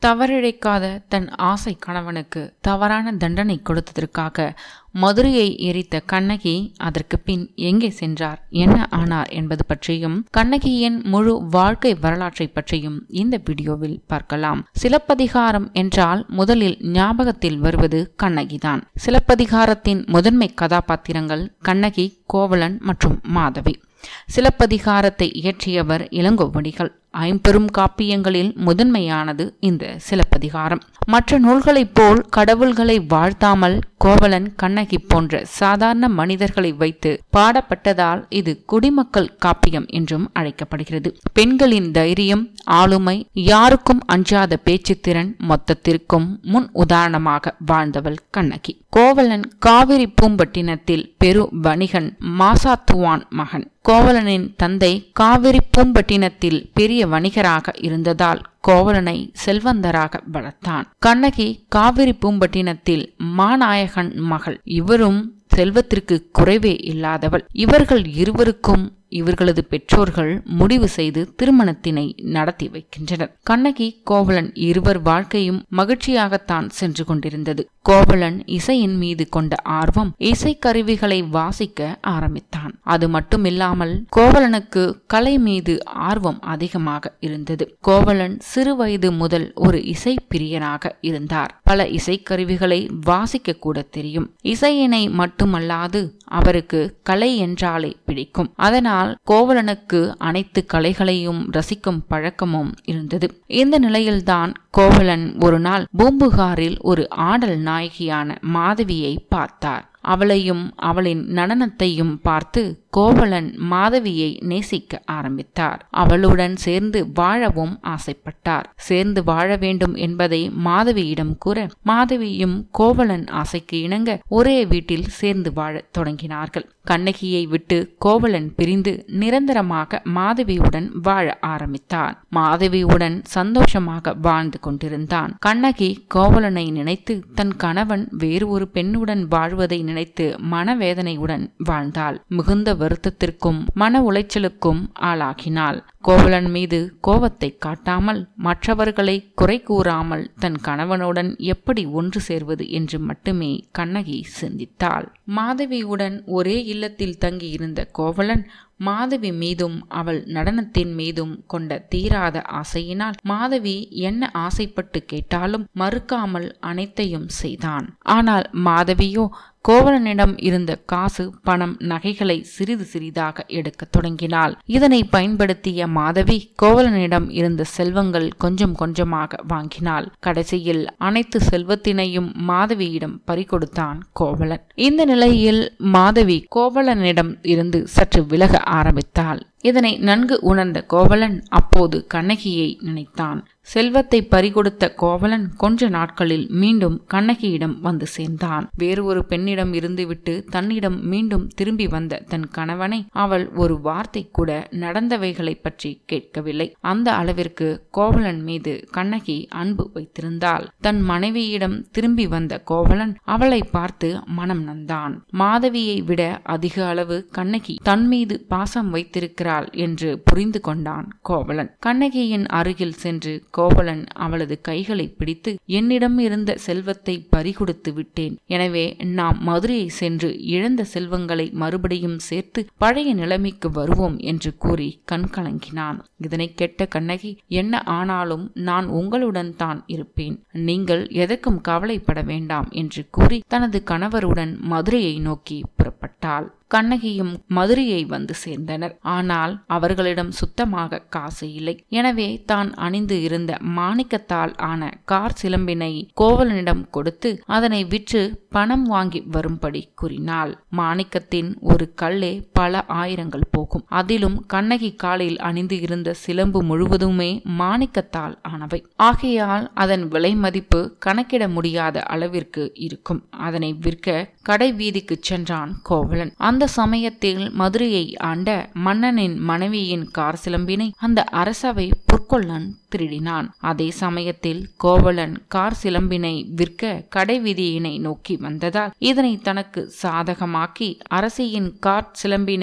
தவறிழைக்காத தன் ஆசை கணவனுக்கு தவறான தண்டனை கொடுத்ததற்காக மதுரையை எரித்த கண்ணகி அதற்கு பின் எங்கே சென்றார் என்ன ஆனார் என்பது பற்றியும் கண்ணகியின் முழு வாழ்க்கை வரலாற்றை பற்றியும் இந்த வீடியோவில் பார்க்கலாம் சிலப்பதிகாரம் என்றால் முதலில் ஞாபகத்தில் வருவது கண்ணகிதான் சிலப்பதிகாரத்தின் முதன்மை கதாபாத்திரங்கள் கண்ணகி கோவலன் மற்றும் மாதவி சிலப்பதிகாரத்தை இயற்றியவர் இளங்கோவடிகள் ஐம்பெரும் காப்பியங்களில் முதன்மையானது இந்த சிலப்பதிகாரம் மற்ற நூல்களைப் போல் கடவுள்களை வாழ்த்தாமல் கோவலன் கண்ணகி போன்ற சாதாரண மனிதர்களை வைத்து பாடப்பட்டதால் இது குடிமக்கள் காப்பியம் என்றும் அழைக்கப்படுகிறது பெண்களின் தைரியம் ஆளுமை யாருக்கும் அஞ்சாத பேச்சுத்திறன் மொத்தத்திற்கும் முன் உதாரணமாக வாழ்ந்தவள் கண்ணகி கோவலன் காவிரி பூம்பட்டினத்தில் பெரு வணிகன் மாசாத்துவான் மகன் கோவலனின் தந்தை காவிரி பூம்பட்டினத்தில் பெரிய வணிகராக இருந்ததால் கோவலனை செல்வந்தராக வளர்த்தான் கண்ணகி காவிரி பூம்பட்டினத்தில் மாநாயகன் மகள் இவரும் செல்வத்திற்கு குறைவே இல்லாதவள் இவர்கள் இருவருக்கும் இவர்களது பெற்றோர்கள் முடிவு செய்து திருமணத்தினை நடத்தி வைக்கின்றனர் கண்ணகி கோவலன் இருவர் வாழ்க்கையும் மகிழ்ச்சியாகத்தான் சென்று கொண்டிருந்தது கோவலன் இசையின் மீது கொண்ட ஆர்வம் இசைக்கருவிகளை வாசிக்க ஆரம்பித்தான் அது மட்டுமில்லாமல் கோவலனுக்கு கலை மீது ஆர்வம் அதிகமாக இருந்தது கோவலன் சிறு வயது முதல் ஒரு இசை பிரியனாக இருந்தார் பல இசைக்கருவிகளை வாசிக்க கூட தெரியும் இசையினை மட்டுமல்லாது அவருக்கு கலை என்றாலே பிடிக்கும் அதனால் கோவலனுக்கு அனைத்து கலைகளையும் ரசிக்கும் பழக்கமும் இருந்தது இந்த நிலையில்தான் கோவலன் ஒரு நாள் பூம்புகாரில் ஒரு ஆடல் நாயகியான மாதவியை பார்த்தார் அவளையும் அவளின் நடனத்தையும் பார்த்து கோவலன் மாதவியை நேசிக்க ஆரம்பித்தார் அவளுடன் சேர்ந்து வாழவும் ஆசைப்பட்டார் சேர்ந்து வாழ வேண்டும் என்பதை மாதவியிடம் கூற மாதவியும் கோவலன் ஆசைக்கு இணங்க ஒரே வீட்டில் சேர்ந்து வாழத் தொடங்கினார்கள் கண்ணகியை விட்டு கோவலன் பிரிந்து நிரந்தரமாக மாதவியுடன் வாழ ஆரம்பித்தான் மாதவியுடன் சந்தோஷமாக வாழ்ந்து கொண்டிருந்தான் கண்ணகி கோவலனை நினைத்து தன் கணவன் வேறு ஒரு பெண்ணுடன் வாழ்வதை நினைத்து மனவேதனையுடன் வாழ்ந்தாள் மிகுந்த வருத்தத்திற்கும் மன உளைச்சலுக்கும் ஆளாகினாள் கோவலன் மீது கோபத்தை காட்டாமல் மற்றவர்களை குறை கூறாமல் தன் கணவனுடன் எப்படி ஒன்று சேர்வது என்று மட்டுமே கண்ணகி சிந்தித்தாள் மாதவியுடன் ஒரே இல்லத்தில் தங்கியிருந்த கோவலன் மாதவி மீதும் அவள் நடனத்தின் மீதும் கொண்ட தீராத ஆசையினால் மாதவி என்ன ஆசைப்பட்டு கேட்டாலும் மறுக்காமல் அனைத்தையும் செய்தான் ஆனால் மாதவியோ கோவலனிடம் இருந்த காசு பணம் நகைகளை சிறிது சிறிதாக எடுக்கத் தொடங்கினாள் இதனை பயன்படுத்திய மாதவி கோவலனிடம் இருந்த செல்வங்கள் கொஞ்சம் கொஞ்சமாக வாங்கினாள் கடைசியில் அனைத்து செல்வத்தினையும் மாதவியிடம் பறிகொடுத்தான் கோவலன் இந்த நிலையில் மாதவி கோவலனிடம் இருந்து சற்று விலக ஆரம்பித்தாள் இதனை நன்கு உணர்ந்த கோவலன் அப்போது கண்ணகியை நினைத்தான் செல்வத்தை பறிகொடுத்த கோவலன் கொஞ்ச நாட்களில் மீண்டும் கண்ணகியிடம் வந்து சேர்ந்தான் வேறு ஒரு பெண்ணிடம் இருந்துவிட்டு தன்னிடம் மீண்டும் திரும்பி வந்த தன் கணவனை அவள் ஒரு வார்த்தை கூட நடந்தவைகளை பற்றி கேட்கவில்லை அந்த அளவிற்கு கோவலன் மீது கண்ணகி அன்பு வைத்திருந்தாள் தன் மனைவியிடம் திரும்பி வந்த கோவலன் அவளை பார்த்து மனம் நந்தான் மாதவியை விட அதிக அளவு கண்ணகி தன் மீது பாசம் வைத்திருக்கிறாள் என்று புரிந்து கொண்டான் கோவலன் கண்ணகியின் அருகில் சென்று கோவலன் அவளது கைகளை பிடித்து என்னிடம் இருந்த செல்வத்தை பறிகொடுத்து விட்டேன் எனவே நாம் மதுரையை சென்று இழந்த செல்வங்களை மறுபடியும் சேர்த்து பழைய நிலைமைக்கு வருவோம் என்று கூறி கண் கலங்கினான் இதனை கெட்ட கண்ணகி என்ன ஆனாலும் நான் உங்களுடன் தான் இருப்பேன் நீங்கள் எதற்கும் கவலைப்பட வேண்டாம் என்று கூறி தனது கணவருடன் மதுரையை நோக்கி புறப்பட்டாள் கண்ணகியும் மதுரையை வந்து சேர்ந்தனர் ஆனால் அவர்களிடம் சுத்தமாக காசு இல்லை எனவே தான் அணிந்து இருந்த மாணிக்கத்தால் ஆன கார் சிலம்பினை கோவலனிடம் கொடுத்து அதனை விற்று பணம் வாங்கி வரும்படி கூறினாள் மாணிக்கத்தின் ஒரு கல்லே பல ஆயிரங்கள் போகும் அதிலும் கண்ணகி காலில் அணிந்து இருந்த சிலம்பு முழுவதுமே மாணிக்கத்தால் ஆனவை ஆகையால் அதன் விலை மதிப்பு கணக்கிட முடியாத அளவிற்கு இருக்கும் அதனை விற்க கடை வீதிக்கு சென்றான் கோவலன் அந்த சமயத்தில் மதுரையை ஆண்ட மன்னனின் மனைவியின் கார் சிலம்பினை அந்த அரசவை பொற்கொள்ளன் திருடினான் அதே சமயத்தில் கோவலன் கார் சிலம்பினை விற்க கடைவீதியினை நோக்கி வந்ததால் இதனை தனக்கு சாதகமாக்கி அரசியின் கார் சிலம்பினை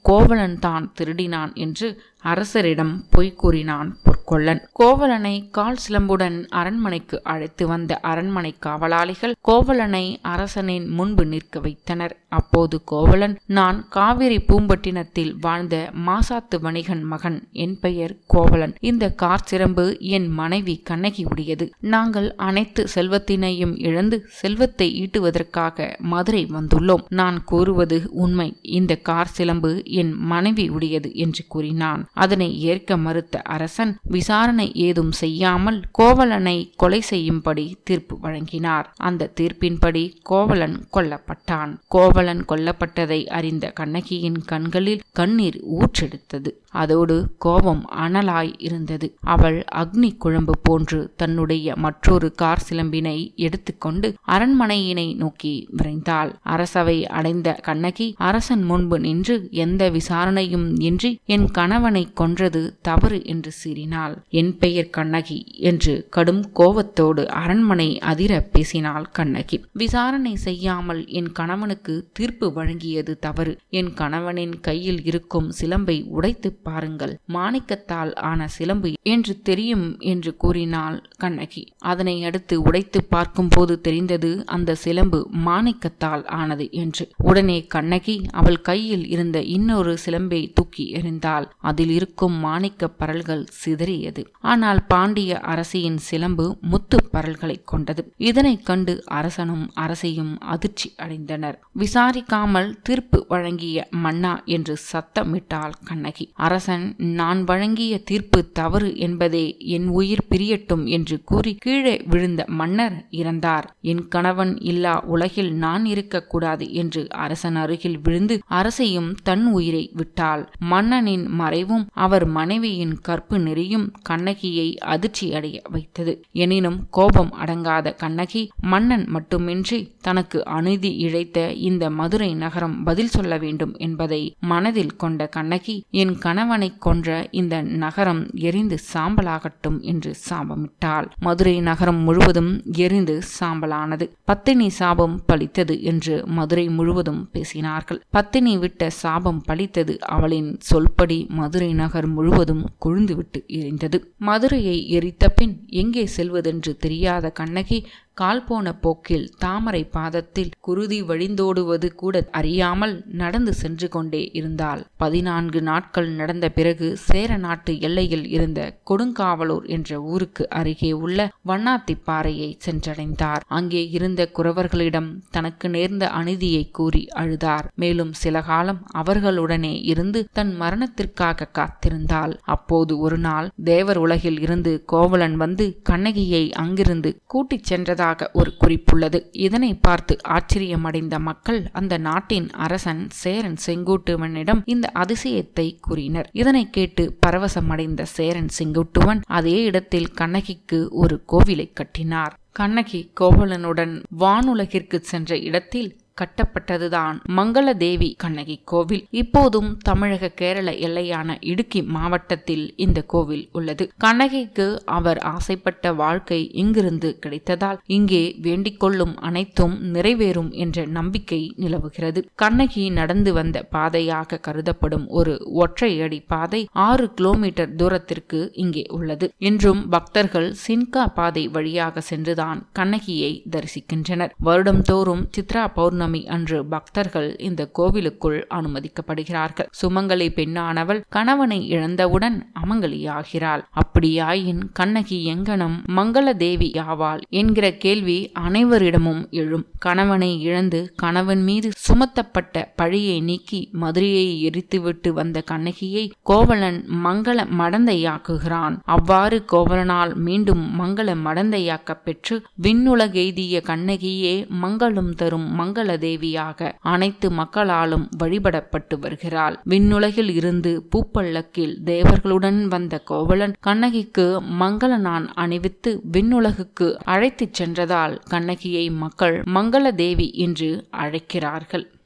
கோவலன் தான் திருடினான் என்று அரசரிடம் பொய் கூறினான் பொற்கொள்ளன் கோவலனை கால் சிலம்புடன் அரண்மனைக்கு அழைத்து வந்த அரண்மனை காவலாளிகள் கோவலனை அரசனின் முன்பு நிற்க வைத்தனர் அப்போது கோவலன் நான் காவிரி பூம்பட்டினத்தில் வாழ்ந்த மாசாத்து வணிகன் மகன் என் பெயர் கோவலன் இந்த கார் சிலம்பு என் மனைவி கண்ணகி உடையது நாங்கள் அனைத்து செல்வத்தினையும் இழந்து செல்வத்தை ஈட்டுவதற்காக மதுரை வந்துள்ளோம் நான் கூறுவது உண்மை இந்த கார் சிலம்பு என் மனைவி உடையது என்று கூறினான் அதனை ஏற்க மறுத்த அரசன் விசாரணை ஏதும் செய்யாமல் கோவலனை கொலை செய்யும்படி தீர்ப்பு வழங்கினார் அந்த தீர்ப்பின்படி கோவலன் கொல்லப்பட்டான் கோவலன் கொல்லப்பட்டதை அறிந்த கண்ணகியின் கண்களில் கண்ணீர் ஊற்றெடுத்தது அதோடு கோபம் அனலாய் இருந்தது அவள் அக்னி குழம்பு போன்று தன்னுடைய மற்றொரு கார் சிலம்பினை எடுத்துக்கொண்டு அரண்மனையினை நோக்கி விரைந்தாள் அரசவை அடைந்த கண்ணகி அரசன் முன்பு நின்று எந்த விசாரணையும் இன்றி என் கணவனை கொன்றது தவறு என்று சீறினாள் என் பெயர் கண்ணகி என்று கடும் கோபத்தோடு அரண்மனை அதிர பேசினாள் கண்ணகி விசாரணை செய்யாமல் என் கணவனுக்கு தீர்ப்பு வழங்கியது தவறு என் கணவனின் கையில் இருக்கும் சிலம்பை உடைத்து பாருங்கள் மாணிக்கத்தால் ஆன சிலம்பு என்று தெரியும் என்று கூறினாள் கண்ணகி அதனை அடுத்து உடைத்து பார்க்கும்போது தெரிந்தது அந்த சிலம்பு மாணிக்கத்தால் ஆனது என்று உடனே கண்ணகி அவள் கையில் இருந்த இன்னொரு சிலம்பை தூக்கி எறிந்தாள் அதில் இருக்கும் மாணிக்க பரல்கள் சிதறியது ஆனால் பாண்டிய அரசியின் சிலம்பு முத்து பரல்களை கொண்டது இதனை கண்டு அரசனும் அரசியும் அதிர்ச்சி அடைந்தனர் விசாரிக்காமல் தீர்ப்பு வழங்கிய மன்னா என்று சத்தமிட்டாள் கண்ணகி அரசன் நான் வழங்கிய தீர்ப்பு தவறு என்பதே என் உயிர் பிரியட்டும் என்று கூறி கீழே விழுந்த மன்னர் இறந்தார் என் கணவன் இல்லா உலகில் நான் இருக்கக்கூடாது என்று அரசன் அருகில் விழுந்து அரசையும் தன் உயிரை விட்டாள் மன்னனின் மறைவும் அவர் மனைவியின் கற்பு நெறியும் கண்ணகியை அதிர்ச்சி அடைய வைத்தது எனினும் கோபம் அடங்காத கண்ணகி மன்னன் மட்டுமின்றி தனக்கு அநீதி இழைத்த இந்த மதுரை நகரம் பதில் சொல்ல வேண்டும் என்பதை மனதில் கொண்ட கண்ணகி என் கணவனை கொன்ற இந்த நகரம் எரிந்து சாம்பலாகட்டும் என்று சாபமிட்டாள் மதுரை நகரம் முழுவதும் எரிந்து சாம்பலானது பத்தினி சாபம் பலித்தது என்று மதுரை முழுவதும் பேசினார்கள் பத்தினி விட்ட சாபம் பலித்தது அவளின் சொல்படி மதுரை நகர் முழுவதும் கொழுந்துவிட்டு எரிந்தது மதுரையை எரித்த பின் எங்கே செல்வதென்று தெரியாத கண்ணகி கால் போன போக்கில் தாமரை பாதத்தில் குருதி வழிந்தோடுவது கூட அறியாமல் நடந்து சென்று கொண்டே இருந்தாள் பதினான்கு நாட்கள் நடந்த பிறகு சேர நாட்டு எல்லையில் இருந்த கொடுங்காவலூர் என்ற ஊருக்கு அருகே உள்ள வண்ணாத்திப்பாறையை சென்றடைந்தார் அங்கே இருந்த குறவர்களிடம் தனக்கு நேர்ந்த அநீதியை கூறி அழுதார் மேலும் சில காலம் அவர்களுடனே இருந்து தன் மரணத்திற்காக காத்திருந்தாள் அப்போது ஒரு நாள் தேவர் உலகில் இருந்து கோவலன் வந்து கண்ணகியை அங்கிருந்து கூட்டிச் சென்றதாக ஒரு குறிப்புள்ளது இதனை பார்த்து ஆச்சரியமடைந்த மக்கள் அந்த நாட்டின் அரசன் சேரன் செங்குட்டுவனிடம் இந்த அதிசயத்தை கூறினர் இதனை கேட்டு பரவசமடைந்த சேரன் செங்குட்டுவன் அதே இடத்தில் கண்ணகிக்கு ஒரு கோவிலை கட்டினார் கண்ணகி கோவலனுடன் வானுலகிற்கு சென்ற இடத்தில் கட்டப்பட்டதுதான் மங்களதேவி கண்ணகி கோவில் இப்போதும் தமிழக கேரள எல்லையான இடுக்கி மாவட்டத்தில் இந்த கோவில் உள்ளது கண்ணகிக்கு அவர் ஆசைப்பட்ட வாழ்க்கை இங்கிருந்து கிடைத்ததால் இங்கே வேண்டிக் கொள்ளும் அனைத்தும் நிறைவேறும் என்ற நம்பிக்கை நிலவுகிறது கண்ணகி நடந்து வந்த பாதையாக கருதப்படும் ஒரு ஒற்றையடி பாதை ஆறு கிலோமீட்டர் தூரத்திற்கு இங்கே உள்ளது இன்றும் பக்தர்கள் சின்கா பாதை வழியாக சென்றுதான் கண்ணகியை தரிசிக்கின்றனர் வருடம்தோறும் சித்ரா பௌர்ணமி பௌர்ணமி அன்று பக்தர்கள் இந்த கோவிலுக்குள் அனுமதிக்கப்படுகிறார்கள் சுமங்கலி பெண்ணானவள் கணவனை இழந்தவுடன் அமங்கலியாகிறாள் அப்படியாயின் கண்ணகி எங்கனம் மங்கள தேவி யாவாள் என்கிற கேள்வி அனைவரிடமும் எழும் கணவனை இழந்து கணவன் மீது சுமத்தப்பட்ட பழியை நீக்கி மதுரையை எரித்துவிட்டு வந்த கண்ணகியை கோவலன் மங்கள மடந்தையாக்குகிறான் அவ்வாறு கோவலனால் மீண்டும் மங்கள மடந்தையாக்க பெற்று விண்ணுலகெய்திய கண்ணகியே மங்களம் தரும் மங்கள தேவியாக அனைத்து மக்களாலும் வழிபடப்பட்டு வருகிறாள் விண்ணுலகில் இருந்து பூப்பள்ளக்கில் தேவர்களுடன் வந்த கோவலன் கண்ணகிக்கு மங்கள நான் அணிவித்து விண்ணுலகுக்கு அழைத்துச் சென்றதால் கண்ணகியை மக்கள் மங்கள தேவி என்று அழைக்கிறார்கள்